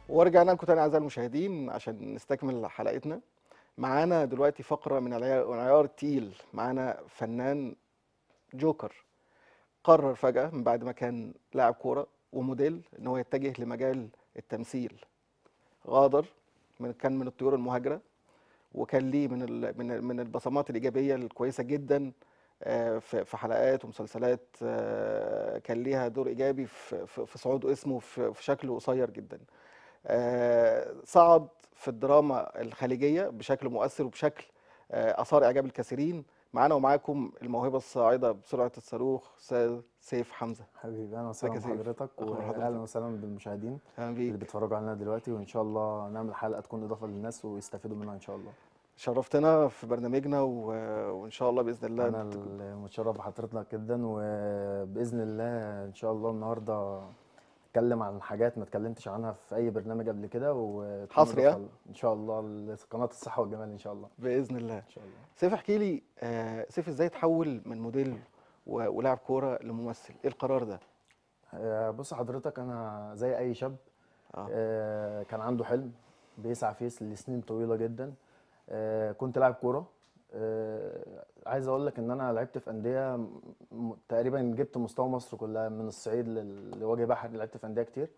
ورجعنا لكم تاني اعزائي المشاهدين عشان نستكمل حلقتنا معانا دلوقتي فقره من العيار العيار التقيل معانا فنان جوكر قرر فجاه من بعد ما كان لاعب كوره وموديل ان هو يتجه لمجال التمثيل غادر من كان من الطيور المهاجره وكان ليه من ال- من من البصمات الايجابيه الكويسه جدا آه، في في حلقات ومسلسلات آه، كان ليها دور ايجابي في في في صعود اسمه في في شكل قصير جدا آه، صعد في الدراما الخليجيه بشكل مؤثر وبشكل آه، اثار اعجاب الكثيرين معانا ومعاكم الموهبه الصاعده بسرعه الصاروخ استاذ سيف حمزه حبيبي اهلا ازيك وسهلا يا سيف؟ بحضرتك أخبار حضرتك؟ واهلا وسهلا بالمشاهدين اهلا اللي بيك بيتفرجوا علينا دلوقتي وان شاء الله نعمل حلقه تكون اضافه للناس ويستفيدوا منها ان شاء الله شرفتنا في برنامجنا و... وان شاء الله باذن الله انا المتشرف بحضرتك جدا وباذن الله ان شاء الله النهارده اتكلم عن حاجات ما اتكلمتش عنها في اي برنامج قبل كده وتكون حصري، إضافة ل- ان شاء الله لقناه الصحه والجمال ان شاء الله باذن الله ان شاء الله سيف احكي لي آه، سيف ازاي تحول من موديل و- ولاعب كوره لممثل ايه القرار ده آه، بص حضرتك انا زي اي شاب اه آه، كان عنده حلم بيسعى فيه لسنين طويله جدا آه، كنت لاعب كوره آه، عايز اقول لك ان انا لعبت في انديه م- تقريبا جبت مستوى مصر كلها من الصعيد لل- لوجه بحري لعبت في انديه كتير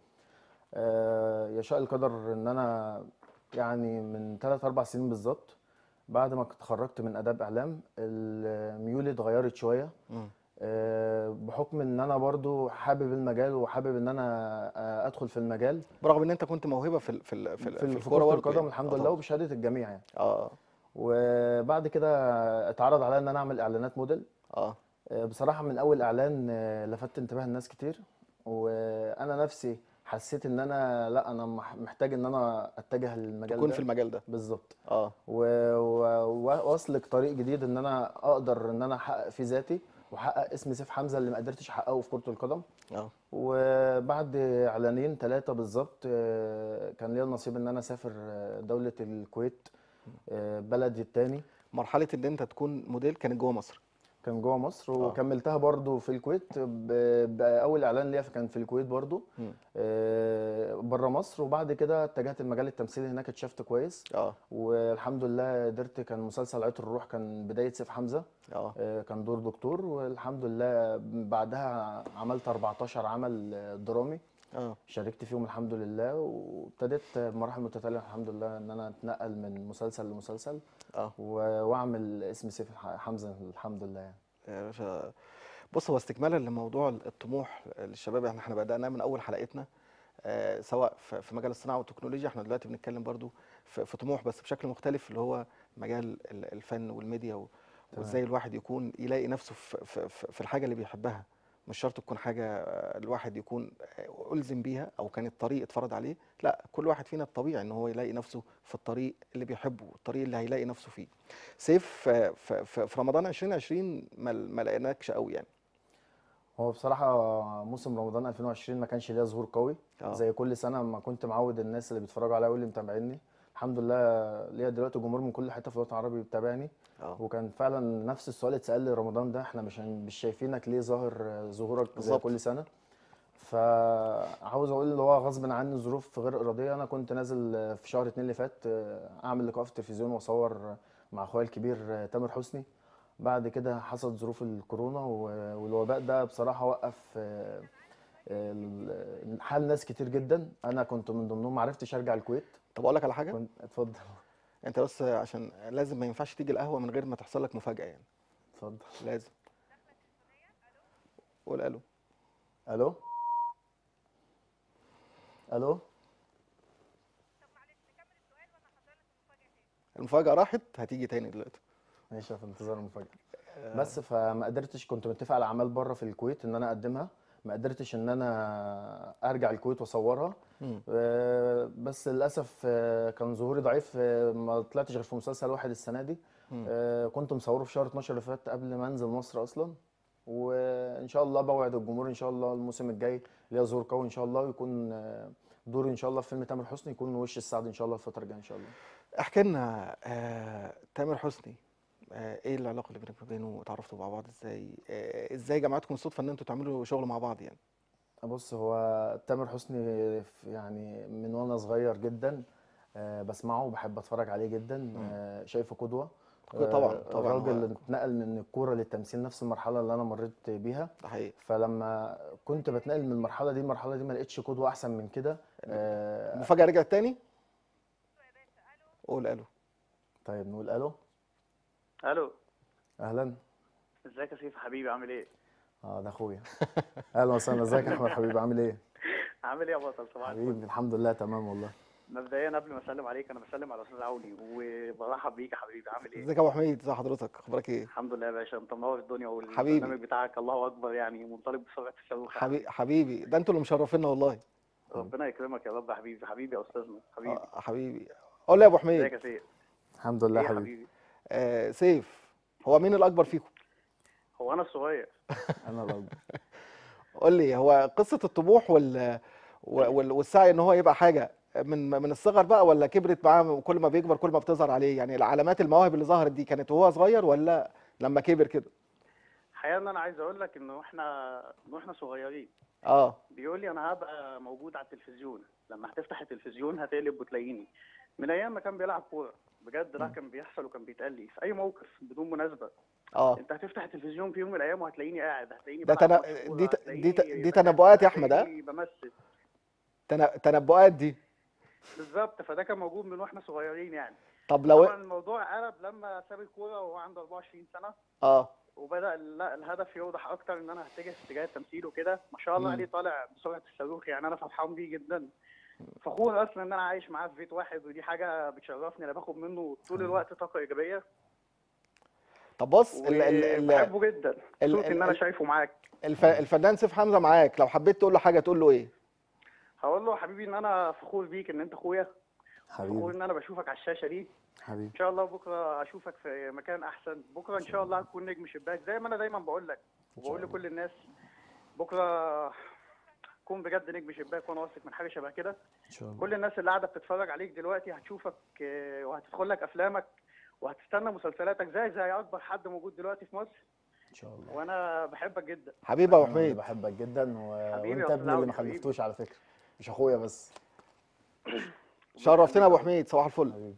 آه، يشاء القدر ان انا يعني من 3 4 سنين بالظبط بعد ما اتخرجت من اداب اعلام ال- ميولي اتغيرت شويه مم. آه، بحكم ان انا برضو حابب المجال وحابب ان انا آه، ادخل في المجال برغم ان انت كنت موهبه في ال- في ال- في, ال- في في في الكوره كرة برضه القدم يعني. الحمد آه لله طبعاً. وبشهادة الجميع يعني اه وبعد كده اتعرض عليا ان انا اعمل اعلانات موديل اه آه، بصراحة من اول اعلان آه، لفت انتباه الناس كتير وانا نفسي حسيت ان انا لا انا مح- محتاج ان انا اتجه للمجال تكون ده في المجال ده بالظبط اه و- و- واسلك طريق جديد ان انا اقدر ان انا احقق فيه ذاتي واحقق اسم سيف حمزة اللي ما قدرتش احققه في كرة القدم اه وبعد اعلانين ثلاثه بالظبط آه، كان ليا النصيب ان انا اسافر آه، دوله الكويت آه، بلدي التاني مرحله ان انت تكون موديل كانت جوه مصر كان جوه مصر آه. وكملتها برضو في الكويت ب- باول اعلان ليا كان في الكويت برضو مم. بره مصر وبعد كده اتجهت المجال التمثيلي هناك اتشفت كويس اه والحمد لله قدرت كان مسلسل عطر الروح كان بدايه سيف حمزه اه آه، كان دور دكتور والحمد لله بعدها عملت 14 عمل آه، درامي اه شاركت فيهم الحمد لله وابتديت بمراحل متتاليه الحمد لله ان انا اتنقل من مسلسل لمسلسل اه و- واعمل اسم سيف الح- حمزه الحمد لله يعني يا باشا بص هو استكمالا لموضوع الطموح للشباب احنا احنا بدأنا من اول حلقتنا آه، سواء في في مجال الصناعه والتكنولوجيا احنا دلوقتي بنتكلم برضو في في طموح بس بشكل مختلف اللي هو مجال ال- الفن والميديا و- تمام. وازاي الواحد يكون يلاقي نفسه في في في في الحاجه اللي بيحبها مش شرط تكون حاجه آه، الواحد يكون آه، ألزم بيها او كان الطريق اتفرض عليه لا كل واحد فينا الطبيعي ان هو يلاقي نفسه في الطريق اللي بيحبه الطريق اللي هيلاقي نفسه فيه سيف آه، في في- في رمضان 2020 ما ما لقيناكش قوي يعني هو بصراحه موسم رمضان 2020 ما كانش ليا ظهور قوي اه زي كل سنه ما كنت معود الناس اللي بيتفرجوا عليا واللي متابعيني الحمد لله ليا دلوقتي جمهور من كل حته في الوطن العربي بيتابعني اه وكان فعلا نفس السؤال اتسال لي رمضان ده احنا مش مش شايفينك ليه ظاهر آه، ظهورك زي بالظبط. كل سنه فعاوز اقول اللي هو غصب عني ظروف غير اراديه انا كنت نازل آه، في شهر اتنين اللي فات آه، اعمل لقاء في التلفزيون واصور مع اخويا الكبير آه، تامر حسني بعد كده حصلت ظروف الكورونا و- والوباء ده بصراحه وقف آه، ال- حال ناس كتير جدا انا كنت من ضمنهم ما عرفتش ارجع الكويت طب اقول لك على حاجه كنت اتفضل انت بس عشان لازم ما ينفعش تيجي القهوه من غير ما تحصل لك مفاجاه يعني اتفضل لازم قول الو الو الو المفاجاه راحت هتيجي تاني دلوقتي ماشي في انتظار المفاجأة بس فما قدرتش كنت متفق على اعمال بره في الكويت ان انا اقدمها ما قدرتش ان انا ارجع الكويت واصورها مم. آه، بس للاسف آه، كان ظهوري ضعيف آه، ما طلعتش غير في مسلسل واحد السنه دي مم. آه، كنت مصوره في شهر 12 اللي فات قبل ما انزل مصر اصلا وان شاء الله بوعد الجمهور ان شاء الله الموسم الجاي ليا ظهور قوي ان شاء الله ويكون آه، دوري ان شاء الله في فيلم تامر حسني يكون وش السعد ان شاء الله الفتره الجايه ان شاء الله احكي لنا آه، تامر حسني آه، ايه العلاقه اللي بينك وبينه اتعرفتوا مع بعض ازاي آه، ازاي جمعتكم الصدفه ان انتوا تعملوا شغل مع بعض يعني بص هو تامر حسني في- يعني من وانا صغير جدا آه، بسمعه وبحب اتفرج عليه جدا آه، شايفه قدوة طبعا آه، طبعا الراجل هو- اللي اتنقل من الكورة للتمثيل نفس المرحلة اللي انا مريت بيها ده حقيقي فلما كنت بتنقل من المرحلة دي المرحلة دي ما لقيتش قدوة احسن من كده آه، المفاجأة رجعت تاني قول الو طيب نقول الو الو اهلا ازيك يا سيف حبيبي عامل ايه؟ اه ده اخويا اهلا وسهلا ازيك يا احمد حبيبي عامل ايه عامل ايه يا بطل صباح الفل حبيبي الحمد لله تمام والله مبدئيا قبل ما اسلم عليك انا بسلم على استاذ عوني وبرحب بيك يا حبيبي عامل ايه؟ ازيك يا ابو حميد ازي حضرتك اخبارك ايه الحمد لله يا باشا انت منور الدنيا حبيبي. والبرنامج بتاعك الله اكبر يعني منطلق بسرعه الصاروخ يا حبيبي حبيبي ده انتوا اللي مشرفينا والله ربنا يكرمك يا رب يا حبيبي حبيبي يا استاذنا حبيبي آه، حبيبي قول لي يا ابو ازيك حميد يا سيف؟ الحمد لله ايه يا حبيبي حبيبي؟ آه سيف هو مين الاكبر فيكم هو انا الصغير انا الأكبر قول لي هو قصة الطموح وال وال- والسعي ان هو يبقى حاجة من من الصغر بقى ولا كبرت معاه وكل ما بيكبر كل ما بتظهر عليه يعني العلامات المواهب اللي ظهرت دي كانت وهو صغير ولا لما كبر كده الحقيقه ان انا عايز اقول لك انه احنا ان احنا صغيرين اه بيقول لي انا هبقى موجود على التلفزيون لما هتفتح التلفزيون هتقلب وتلاقيني من ايام ما كان بيلعب كوره بجد ده كان بيحصل وكان بيتقال لي في اي موقف بدون مناسبه اه انت هتفتح التلفزيون في يوم من الايام وهتلاقيني قاعد هتلاقيني ده بلعب تنا- ماتش كورة، دي ت- دي ت- هتلاقيني دي بدافع، تنبؤات يا أحمد، ها؟ هتلاقيني بمثل تن- تنبؤات دي بالظبط فده كان موجود من واحنا صغيرين يعني طب لو طبعا الموضوع قلب لما ساب الكوره وهو عنده 24 سنه اه وبدا لا الهدف يوضح اكتر ان انا هتجه في اتجاه التمثيل وكده ما شاء الله مم. عليه طالع بسرعه الصاروخ يعني انا فرحان بيه جدا فخور اصلا ان انا عايش معاه في بيت واحد ودي حاجه بتشرفني انا باخد منه طول الوقت طاقه ايجابيه طب بص ال ال ال وبحبه جدا ال- مبسوط ال- ان انا ال- شايفه معاك الف الفنان سيف حمزة معاك لو حبيت تقول له حاجة تقول له ايه هقول له يا حبيبي ان انا فخور بيك ان انت اخويا فخور حبيبي ان انا بشوفك على الشاشه دي حبيبي ان شاء الله بكره اشوفك في مكان احسن بكره ان شاء الله هتكون نجم شباك زي ما انا دايما بقول لك وبقول لكل الناس بكره كون بجد نجم شباك وانا واثق من حاجه شبه كده ان شاء الله كل الناس اللي قاعده بتتفرج عليك دلوقتي هتشوفك آه، وهتدخل لك افلامك وهتستنى مسلسلاتك زي زي اكبر حد موجود دلوقتي في مصر ان شاء الله وانا بحبك جدا حبيبي يا ابو انا اللي حميد بحبك جدا و... حبيبي يا وانت أستاذ ابني اللي عودي، ما حبيبي. خلفتوش على فكره مش اخويا بس شرفتنا يا ابو حميد صباح الفل حبيبي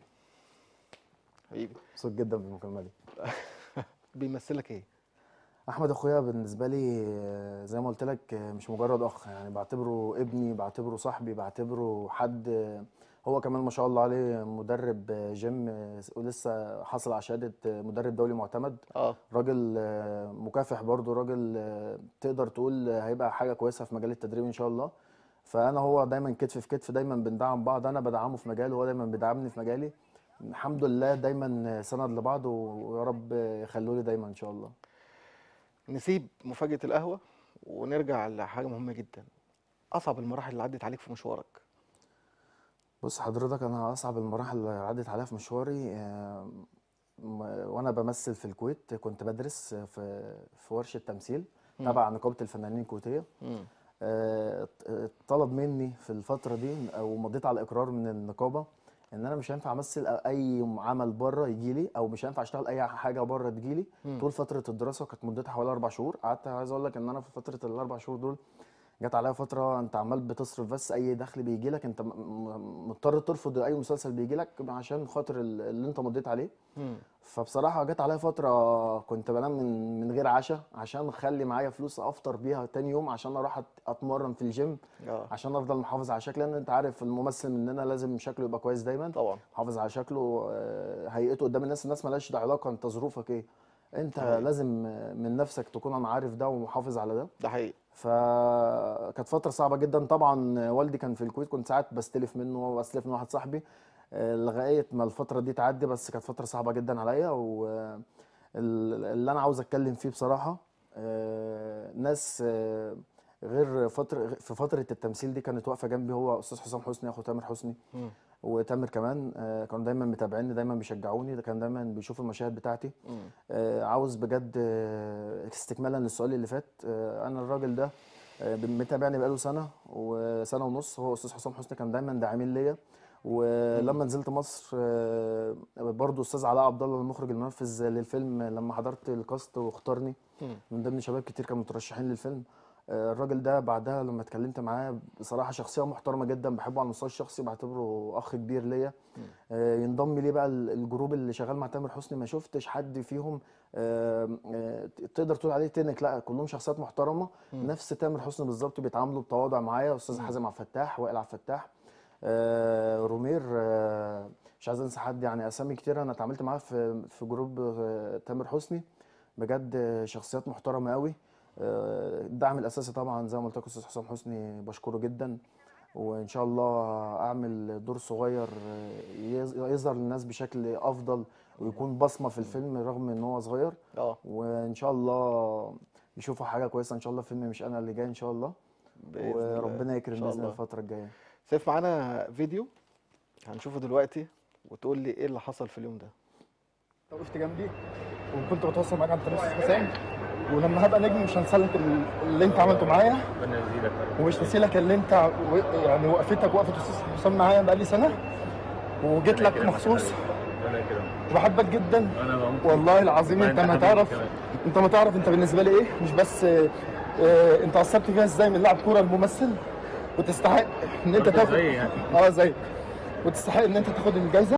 حبيبي مبسوط جدا بالمكالمه دي بيمثلك ايه احمد اخويا بالنسبه لي آه، زي ما قلت لك آه، مش مجرد اخ يعني بعتبره ابني بعتبره صاحبي بعتبره حد آه، هو كمان ما شاء الله عليه مدرب آه، جيم آه، ولسه حصل على شهاده آه، مدرب دولي معتمد اه راجل آه، مكافح برضه راجل آه، تقدر تقول آه، هيبقى حاجه كويسه في مجال التدريب ان شاء الله فانا هو دايما كتف في كتف دايما بندعم بعض انا بدعمه في مجاله وهو دايما بيدعمني في مجالي الحمد لله دايما سند لبعض ويا رب يخلوا لي دايما ان شاء الله نسيب مفاجأة القهوة ونرجع لحاجة مهمة جدا أصعب المراحل اللي عدت عليك في مشوارك بص حضرتك انا اصعب المراحل اللي عدت عليها في مشواري آه، م- وانا بمثل في الكويت كنت بدرس في في ورشه تمثيل مم. تبع نقابه الفنانين الكويتيه مم. آه، ط- طلب مني في الفتره دي او مضيت على اقرار من النقابه ان انا مش هينفع امثل اي عمل بره يجي لي او مش هينفع اشتغل اي حاجه بره تجي لي مم. طول فتره الدراسه كانت مدتها حوالي اربع شهور قعدت عايز اقول لك ان انا في فتره الاربع شهور دول جت عليا فتره انت عمال بتصرف بس اي دخل بيجي لك انت م- م- مضطر ترفض اي مسلسل بيجي لك عشان خاطر ال- اللي انت مضيت عليه مم. فبصراحه جت عليا فتره كنت بنام من من غير عشاء عشان اخلي معايا فلوس افطر بيها تاني يوم عشان اروح أت- اتمرن في الجيم اه عشان افضل محافظ على شكلي لان انت عارف الممثل مننا لازم شكله يبقى كويس دايما طبعا محافظ على شكله آه، هيئته قدام الناس الناس مالهاش ده علاقه انت ظروفك ايه انت صحيح. لازم آه، من نفسك تكون انا عارف ده ومحافظ على ده ده حقيقي فكانت فترة صعبة جدا طبعا والدي كان في الكويت كنت ساعات بستلف منه وبستلف من واحد صاحبي آه، لغاية ما الفترة دي تعدي بس كانت فترة صعبة جدا عليا واللي أنا عاوز أتكلم فيه بصراحة آه، ناس آه، غير فترة في فترة التمثيل دي كانت واقفة جنبي هو أستاذ حسام حسني أخو تامر حسني مم. وتامر كمان آه، كانوا دايما متابعيني دايما بيشجعوني ده كان دايما بيشوف المشاهد بتاعتي مم. آه، عاوز بجد آه، استكمالا للسؤال اللي فات آه، انا الراجل ده آه، متابعني بقاله سنه وسنه ونص هو استاذ حسام حسني كان دايما داعمين ليا ولما نزلت مصر آه، برضو استاذ علاء عبد الله المخرج المنفذ للفيلم لما حضرت الكاست واختارني مم. من ضمن شباب كتير كانوا مترشحين للفيلم آه، الراجل ده بعدها لما اتكلمت معاه بصراحه شخصيه محترمه جدا بحبه على المستوى الشخصي بعتبره اخ كبير ليا آه، ينضم لي بقى ال- الجروب اللي شغال مع تامر حسني ما شفتش حد فيهم آه، آه، تقدر تقول عليه تنك لا كلهم شخصيات محترمه نفس تامر حسني بالظبط بيتعاملوا بتواضع معايا استاذ حازم عبد الفتاح وائل عبد الفتاح آه، رومير آه، مش عايز انسى حد يعني اسامي كتير انا اتعاملت معاه في في جروب آه، تامر حسني بجد آه، شخصيات محترمه قوي آه، الدعم الاساسي طبعا زي ما قلت لك استاذ حسام حسني بشكره جدا وان شاء الله اعمل دور صغير آه، يظ- يظهر للناس بشكل افضل ويكون بصمه في الفيلم رغم ان هو صغير اه وان شاء الله يشوفوا حاجه كويسه ان شاء الله فيلم مش انا اللي جاي ان شاء الله بإذن الله. وربنا إن يكرم شاء باذن الله الله. الفتره الجايه سيف معانا فيديو هنشوفه دلوقتي وتقول لي ايه اللي حصل في اليوم ده وقفت جنبي وكنت بتواصل معاك عن طريق أستاذ حسام ولما هبقى نجم مش هنسلك ال- اللي انت عملته معايا ومش نسيلك اللي انت و- يعني وقفتك وقفه استاذ حسام معايا بقالي سنه وجيت لك مخصوص وبحبك جدا والله العظيم انت ما تعرف انت ما تعرف انت بالنسبه لي ايه مش بس اه، اه، انت اثرت فيها ازاي من لاعب كوره لممثل وتستحق ان انت تاخد اه زيك وتستحق ان انت تاخد الجايزه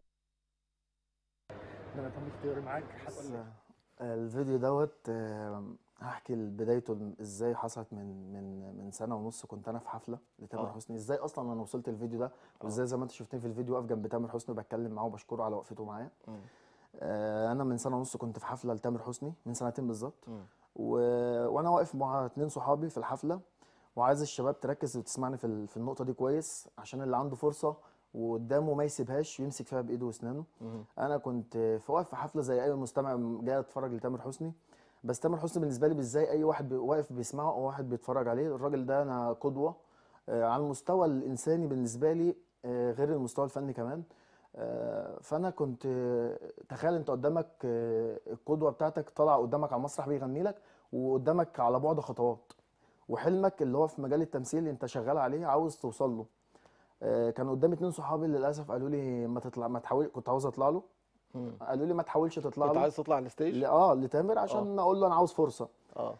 انا تم اختياري معاك بس آه، الفيديو دوت آه، هحكي بدايته الم- ازاي حصلت من من من سنه ونص كنت انا في حفله لتامر آه. حسني ازاي اصلا انا وصلت الفيديو ده وازاي زي ما انت شفتني في الفيديو واقف جنب تامر حسني وبتكلم معاه وبشكره على وقفته معايا مم. آه، انا من سنه ونص كنت في حفله لتامر حسني من سنتين بالظبط مم. و... وانا واقف مع اتنين صحابي في الحفله وعايز الشباب تركز وتسمعني في ال- في النقطه دي كويس عشان اللي عنده فرصه وقدامه ما يسيبهاش ويمسك فيها بايده واسنانه مم. انا كنت في واقف في حفله زي اي مستمع جاي اتفرج لتامر حسني بس تامر حسني بالنسبه لي مش زي اي واحد بي- واقف بيسمعه او واحد بيتفرج عليه الراجل ده انا قدوه آه، على المستوى الانساني بالنسبه لي آه، غير المستوى الفني كمان آه، فانا كنت آه، تخيل انت قدامك آه، القدوه بتاعتك طالع قدامك على المسرح بيغني لك وقدامك على بعد خطوات وحلمك اللي هو في مجال التمثيل انت شغال عليه عاوز توصل له آه، كان قدامي اتنين صحابي للاسف قالوا لي ما تطلع ما تحاول كنت عاوز اطلع له مم. قالوا لي ما تحاولش تطلع كنت له عايز تطلع على الستيج ل- اه لتامر عشان اقول له انا عاوز فرصه اه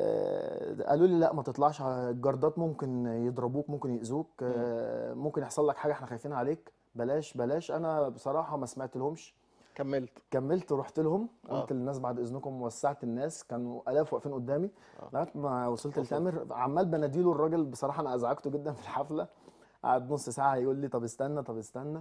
آه، قالوا لي لا ما تطلعش الجردات ممكن يضربوك ممكن يأذوك آه، ممكن يحصل لك حاجه احنا خايفين عليك بلاش بلاش انا بصراحه ما سمعت لهمش كملت كملت ورحت لهم آه. قلت للناس بعد اذنكم وسعت الناس كانوا الاف واقفين قدامي آه. لغايه ما وصلت وصلت. لتامر عمال بناديله الراجل بصراحه انا ازعجته جدا في الحفله قعد نص ساعه يقول لي طب استنى طب استنى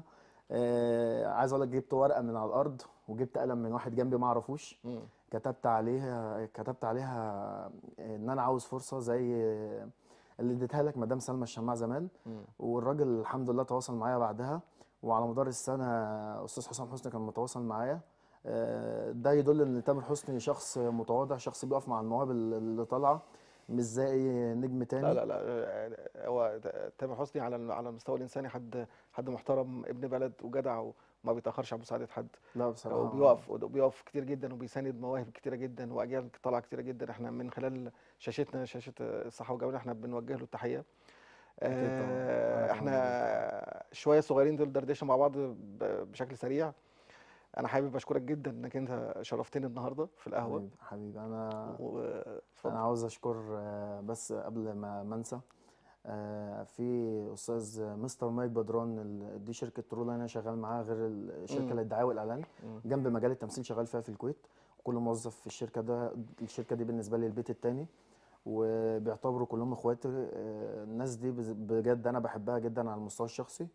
آه عايز اقول لك جبت ورقه من على الارض وجبت قلم من واحد جنبي ما اعرفوش مم. كتبت عليها كتبت عليها ان انا عاوز فرصه زي اللي اديتها لك مدام سلمى الشماع زمان مم. والراجل الحمد لله تواصل معايا بعدها وعلى مدار السنه استاذ حسام حسني كان متواصل معايا آه، ده يدل ان تامر حسني شخص متواضع شخص بيقف مع المواهب اللي طالعه مش زي أي نجم تاني لا لا لا آه، هو ت- تامر حسني على على المستوى الانساني حد حد محترم ابن بلد وجدع وما بيتاخرش على مساعده حد لا بصراحه وبيقف وبيقف كتير جدا وبيساند مواهب كتيره جدا واجيال طالعه كتيره جدا احنا من خلال شاشتنا شاشه الصحه والجمال احنا بنوجه له التحيه أكيد طبعاً. آه، أنا كمان احنا شويه صغيرين دول دردشه مع بعض ب- بشكل سريع انا حابب اشكرك جدا انك انت شرفتني النهارده في القهوه حبيبي حبيبي انا واتفضل انا عاوز اشكر آه، بس قبل ما ما انسى آه، في استاذ مستر مايك بدران ال- دي شركه ترول انا شغال معاها غير الشركه مم. للدعايه والاعلان مم. جنب مجال التمثيل شغال فيها في الكويت كل موظف في الشركه ده الشركه دي بالنسبه لي البيت التاني وبيعتبروا كلهم اخواتي آه، الناس دي بز- بجد انا بحبها جدا على المستوى الشخصي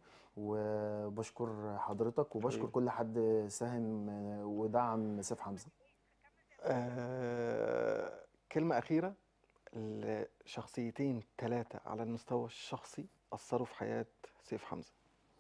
وبشكر حضرتك وبشكر حبيبي. كل حد ساهم آه، ودعم سيف حمزه آه، كلمة أخيرة لشخصيتين ثلاثة على المستوى الشخصي أثروا في حياة سيف حمزة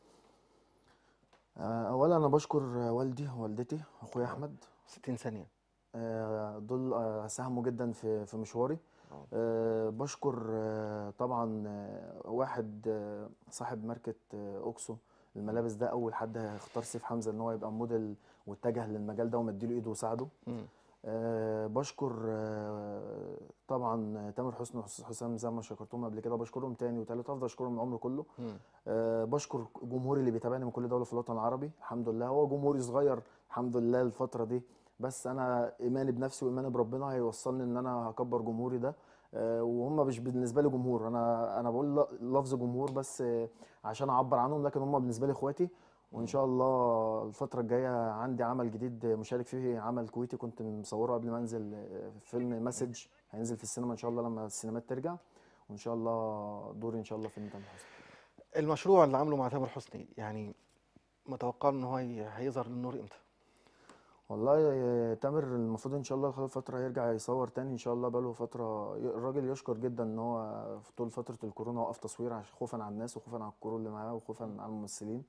آه، اولا انا بشكر والدي ووالدتي اخويا احمد 60 ثانية آه، دول آه، ساهموا جدا في في مشواري آه. آه، بشكر آه، طبعا آه، واحد آه، صاحب ماركة آه، اوكسو الملابس ده اول حد اختار سيف حمزة ان هو يبقى موديل واتجه للمجال ده ومديله ايده وساعده مم. آه، بشكر آه، طبعا تامر حسني واستاذ حسام زي ما شكرتهم قبل كده بشكرهم تاني وتالت افضل اشكرهم العمر كله مم. آه، بشكر جمهوري اللي بيتابعني من كل دوله في الوطن العربي الحمد لله هو جمهوري صغير الحمد لله الفتره دي بس انا ايماني بنفسي وايماني بربنا هيوصلني ان انا هكبر جمهوري ده آه، وهم مش بالنسبه لي جمهور انا انا بقول ل- لفظ جمهور بس آه، عشان اعبر عنهم لكن هم بالنسبه لي اخواتي وان شاء الله الفتره الجايه عندي عمل جديد مشارك فيه عمل كويتي كنت مصوره قبل ما انزل آه، فيلم مسج هينزل في السينما ان شاء الله لما السينمات ترجع وان شاء الله دوري ان شاء الله فيلم تامر حسني المشروع اللي عامله مع تامر حسني يعني متوقع ان هو هي- هيظهر للنور امتى والله يا تامر المفروض ان شاء الله خلال فتره هيرجع يصور تاني ان شاء الله بقاله فتره الراجل يشكر جدا ان هو في طول فتره الكورونا وقف تصوير عشان خوفا على الناس وخوفا على الكرو اللي معاه وخوفا على الممثلين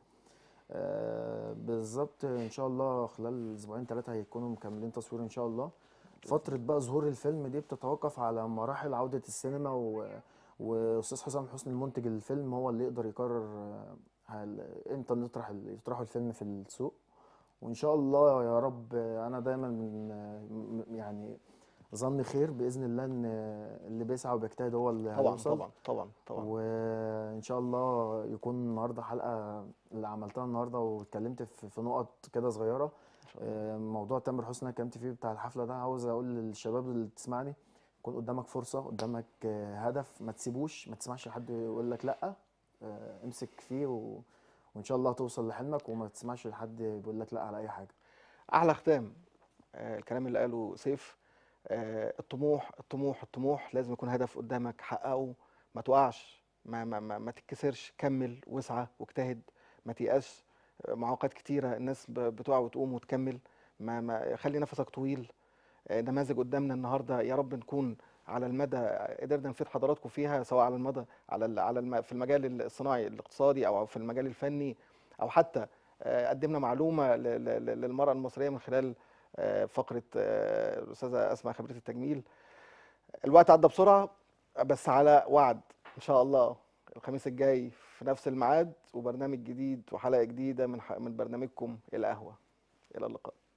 آه، بالظبط ان شاء الله خلال اسبوعين ثلاثه هيكونوا مكملين تصوير ان شاء الله فتره بقى ظهور الفيلم دي بتتوقف على مراحل عوده السينما و واستاذ حسام حسني المنتج الفيلم هو اللي يقدر يقرر آه، هل- امتى نطرح ال- يطرحوا الفيلم في السوق وان شاء الله يا رب انا دايما من م- يعني ظني خير باذن الله ان اللي بيسعى وبيجتهد هو اللي طبعا هيوصل طبعا طبعا طبعا وان شاء الله يكون النهارده حلقه اللي عملتها النهارده واتكلمت في في نقط كده صغيره ان شاء الله آه، موضوع تامر حسني اللي اتكلمت فيه بتاع الحفله ده عاوز اقول للشباب اللي بتسمعني يكون قدامك فرصه قدامك آه، هدف ما تسيبوش ما تسمعش حد يقول لك لا آه، امسك فيه و... وان شاء الله توصل لحلمك وما تسمعش لحد بيقول لك لا على اي حاجه احلى ختام آه، الكلام اللي قاله سيف آه، الطموح الطموح الطموح لازم يكون هدف قدامك حققه ما تقعش ما ما ما, ما تتكسرش كمل واسعى واجتهد ما تيأس آه، معوقات كتيرة الناس ب- بتقع وتقوم وتكمل ما ما خلي نفسك طويل آه، نماذج قدامنا النهارده يا رب نكون على المدى قدرنا نفيد حضراتكم فيها سواء على المدى على ال- على الم- في المجال الصناعي الاقتصادي او في المجال الفني او حتى آه، قدمنا معلومه ل- ل- ل- للمراه المصريه من خلال آه، فقره آه، الاستاذه اسماء خبيره التجميل الوقت عدى بسرعه بس على وعد ان شاء الله الخميس الجاي في نفس الميعاد وبرنامج جديد وحلقه جديده من ح- من برنامجكم القهوه الى اللقاء